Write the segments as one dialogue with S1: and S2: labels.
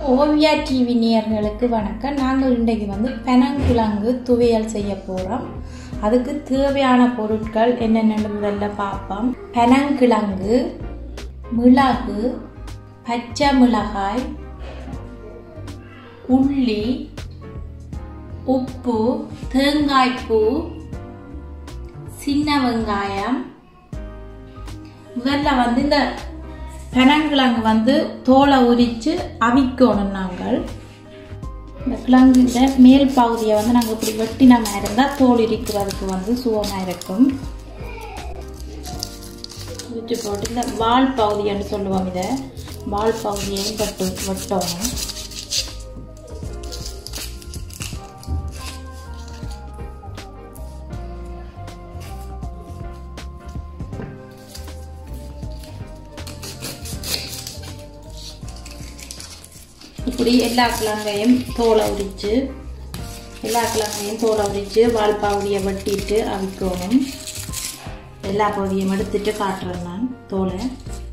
S1: Oviya TV நேயர்களுக்கு வணக்கம் நாங்கள் இன்றைக்கு வந்து பெனங்கிழங்கு துவையல் செய்ய போகிறோம் அதுக்கு தேவையான பொருட்கள் என்னென்னு முதல்ல பார்ப்போம் பெனங்கிழங்கு மிளகு பச்சை மிளகாய் உள்ளி உப்பு தேங்காய்ப்பூ சின்ன வெங்காயம் முதல்ல வந்து இந்த பெனங்கிழங்கு வந்து தோலை உரித்து அவிக்கணும் நாங்கள் இந்த கிழங்குல மேல் பகுதியை வந்து நாங்கள் இப்படி வெட்டின மாதிரி இருந்தால் தோல் இருக்கிறதுக்கு வந்து சுகமாக இருக்கும் விட்டு போட்டு இந்த வால் பகுதின்னு சொல்லுவோம் இதை வால் பகுதியையும் வெட்டு வெட்டணும் இப்படி எல்லா கிழங்கையும் தோலை உரித்து எல்லா கிழங்கையும் தோலை உரித்து வால் பகுதியை வெட்டிட்டு அவிக்கணும் எல்லா பகுதியும் எடுத்துட்டு காட்டுறேன் நான் தோலை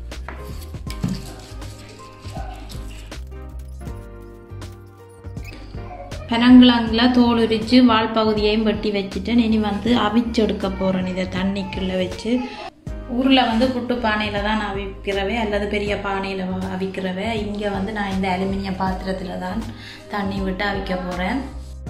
S1: பெனங்கிழங்குல தோல் உரித்து வால் பகுதியையும் வெட்டி வச்சுட்டேன் இனி வந்து அவிச்சு எடுக்க போகிறேன் இதை தண்ணிக்குள்ளே வச்சு ஊரில் வந்து புட்டு பானையில் தான் நான் அவிக்கிறவே அல்லது பெரிய பானையில் அவிக்கிறவே இங்கே வந்து நான் இந்த அலுமினிய பாத்திரத்தில் தான் தண்ணி விட்டு அவிக்க போகிறேன்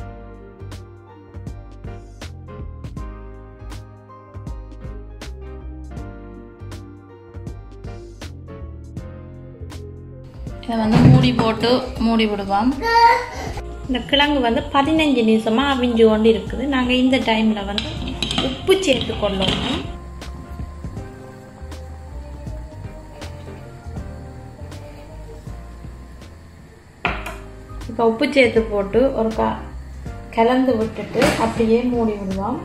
S1: இதை வந்து மூடி போட்டு மூடி விடுவோம் இந்த கிழங்கு வந்து பதினஞ்சு நிமிஷமாக அவிஞ்சு கொண்டு இருக்குது நாங்கள் இந்த டைமில் வந்து உப்பு சேர்த்து கொள்ளணும் இப்போ உப்பு சேர்த்து போட்டு ஒரு க கலந்து விட்டுட்டு அப்படியே மூடி விடுவோம்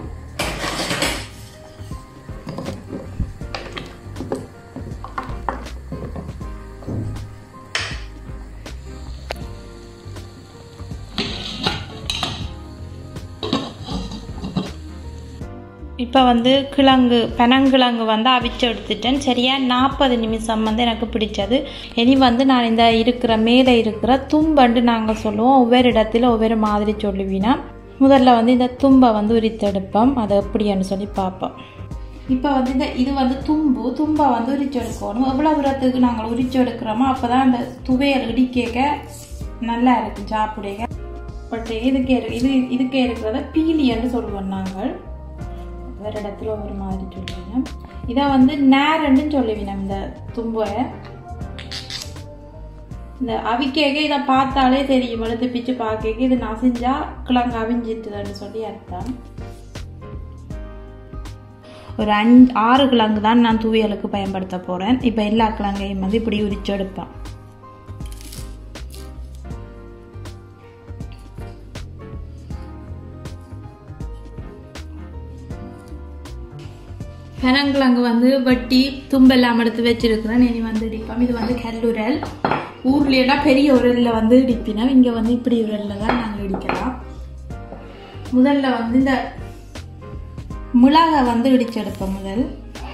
S1: இப்போ வந்து கிழங்கு பெனங்கிழங்கு வந்து அவிச்சு எடுத்துட்டேன் சரியாக நாற்பது நிமிஷம் வந்து எனக்கு பிடிச்சது இனி வந்து நான் இந்த இருக்கிற மேலே இருக்கிற தும்பண்டு நாங்கள் சொல்லுவோம் ஒவ்வொரு இடத்துல ஒவ்வொரு மாதிரி சொல்லுவீனா முதல்ல வந்து இந்த தும்பை வந்து உரித்தெடுப்போம் அதை எப்படின்னு சொல்லி பார்ப்போம் இப்போ வந்து இந்த இது வந்து தும்பு தும்பை வந்து உரிச்சு எடுக்கணும் எவ்வளோ தூரத்துக்கு நாங்கள் உரிச்சு எடுக்கிறோமோ அப்போ தான் அந்த துவையல் இடிக்க நல்லா இருக்கும் சாப்பிடுங்க பட் இதுக்கே இது இதுக்கே இருக்கிறத பீலின்னு சொல்லுவோம் நாங்கள் வேறு இடத்துல ஒரு மாதிரி சொல்லுவீங்க இதை வந்து நேரன்னு சொல்லுவீங்க இந்த தும்பை இந்த அவிக்கேக்க இதை பார்த்தாலே தெரியும் எழுத்து பிச்சு பார்க்க இது நசிஞ்சா கிழங்கு அவிஞ்சிட்டுதுன்னு சொல்லி அர்த்தம் ஒரு அஞ்சு ஆறு கிழங்கு தான் நான் துவையலுக்கு பயன்படுத்த போகிறேன் இப்போ எல்லா கிழங்கையும் வந்து இப்படி உரிச்சு எடுப்பேன் பெனங்கிழங்கு வந்து வட்டி தும்பெல்லாம் எடுத்து வச்சிருக்கிறேன் இனி வந்து இடிப்போம் இது வந்து கல்லுரல் ஊர்லேயெல்லாம் பெரிய உரலில் வந்து இடிப்பினோம் இங்கே வந்து இப்படி உரலில் தான் நாங்கள் இடிக்கலாம் முதல்ல வந்து இந்த மிளகை வந்து இடிச்செடுப்போம் முதல்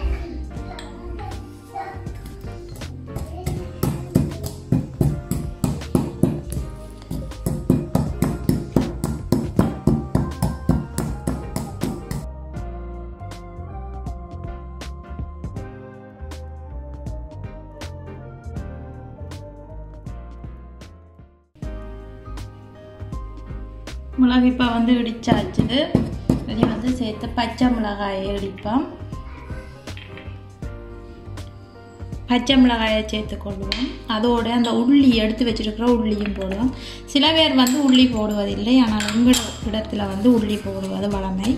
S1: மிளகு இப்போ வந்து இடிச்சாச்சு இனி வந்து சேர்த்து பச்சை மிளகாயை இடிப்போம் பச்சை மிளகாயை சேர்த்து கொள்வோம் அதோட அந்த உள்ளி எடுத்து வச்சிருக்கிற உள்ளியும் போடுவோம் சில பேர் வந்து உள்ளி போடுவதில்லை ஆனால் உங்களோட இடத்துல வந்து உள்ளி போடுவது வளமை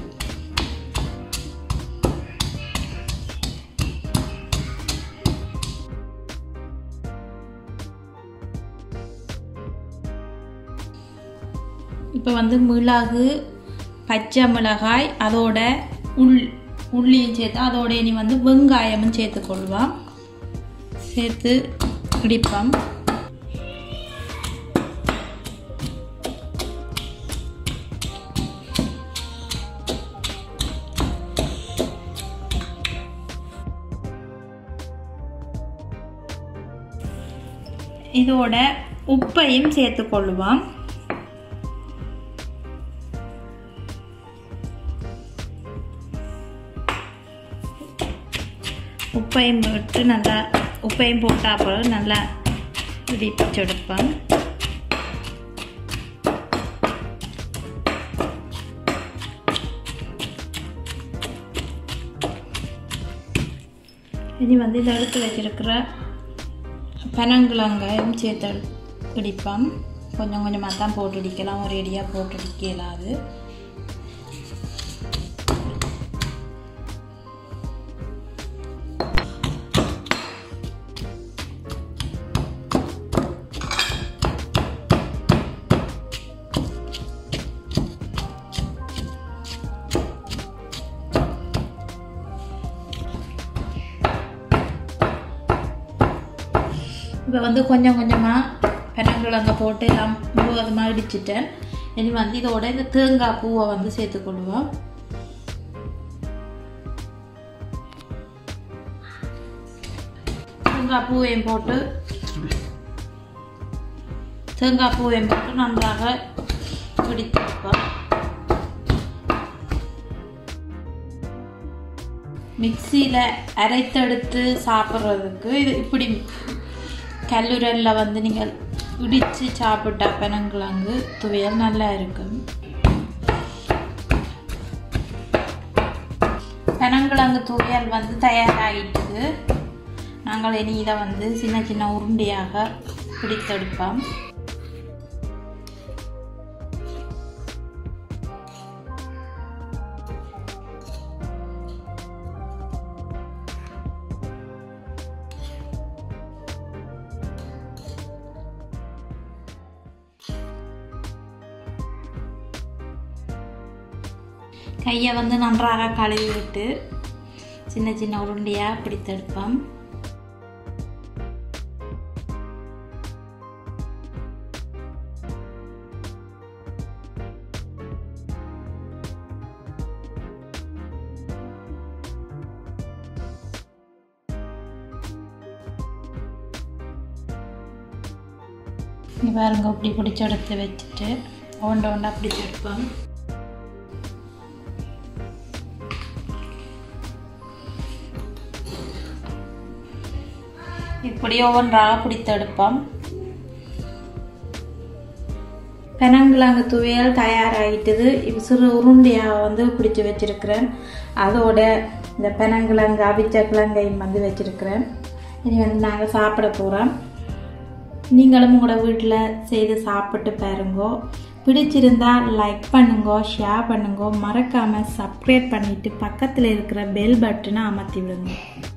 S1: இப்போ வந்து மிளகு பச்சை மிளகாய் அதோட உள் உள்ளியும் சேர்த்து அதோட இனி வந்து வெங்காயமும் சேர்த்துக்கொள்வோம் சேர்த்து இடிப்போம் இதோட உப்பையும் சேர்த்து கொள்ளுவோம் உப்பையும் போட்டு நல்லா உப்பையும் போட்ட அப்புறம் நல்லா இடிப்பிச்செடுப்பேன் இனி வந்து இதை எடுத்து வச்சிருக்கிற பனங்கிழங்கையும் சேர்த்து இடிப்போம் கொஞ்சம் கொஞ்சமாக தான் போட்டு இடிக்கலாம் ஒரு அடியாக போட்டு இடிக்க இயலாது இப்போ வந்து கொஞ்சம் கொஞ்சமாக பெனங்கிழங்க போட்டு எல்லாம் முழுவதுமாக இடிச்சிட்டேன் இனி வந்து இதோட இந்த தேங்காய் பூவை வந்து சேர்த்துக்கொள்வோம் தேங்காய் பூவையும் போட்டு தேங்காய் பூவையும் போட்டு நன்றாக பிடித்திருப்போம் மிக்சியில் அரைத்தெடுத்து சாப்பிட்றதுக்கு இது இப்படி கல்லுரலில் வந்து நீங்கள் இடித்து சாப்பிட்டா பெனங்கிழங்கு துவையல் நல்லா இருக்கும் பெனங்கிழங்கு துவையல் வந்து தயாராகிட்டுது நாங்கள் இனி இதை வந்து சின்ன சின்ன உருண்டையாக பிடித்தெடுப்போம் கையை வந்து நன்றாக கழுவி விட்டு சின்ன சின்ன உருண்டையாக பிடித்தெடுப்போம் இங்க பாருங்க இப்படி பிடிச்சி எடுத்து வச்சுட்டு ஒண்டை ஒண்டா பிடிச்சி எடுப்போம் இப்படி ஒவ்வொன்றாக பிடித்தெடுப்போம் பெனங்கிழங்கு துவையல் தயாராகிட்டது இப்போ சிறு உருண்டையாக வந்து பிடிச்சி வச்சிருக்கிறேன் அதோட இந்த பெனங்கிழங்கு அவிச்ச கிழங்கையும் வந்து வச்சிருக்கிறேன் இனி வந்து நாங்கள் சாப்பிட போகிறோம் நீங்களும் உங்களோட வீட்டில் செய்து சாப்பிட்டு பாருங்கோ பிடிச்சிருந்தா லைக் பண்ணுங்க ஷேர் பண்ணுங்க மறக்காமல் சப்ஸ்கிரைப் பண்ணிவிட்டு பக்கத்தில் இருக்கிற பெல் பட்டனை அமர்த்தி விடுங்க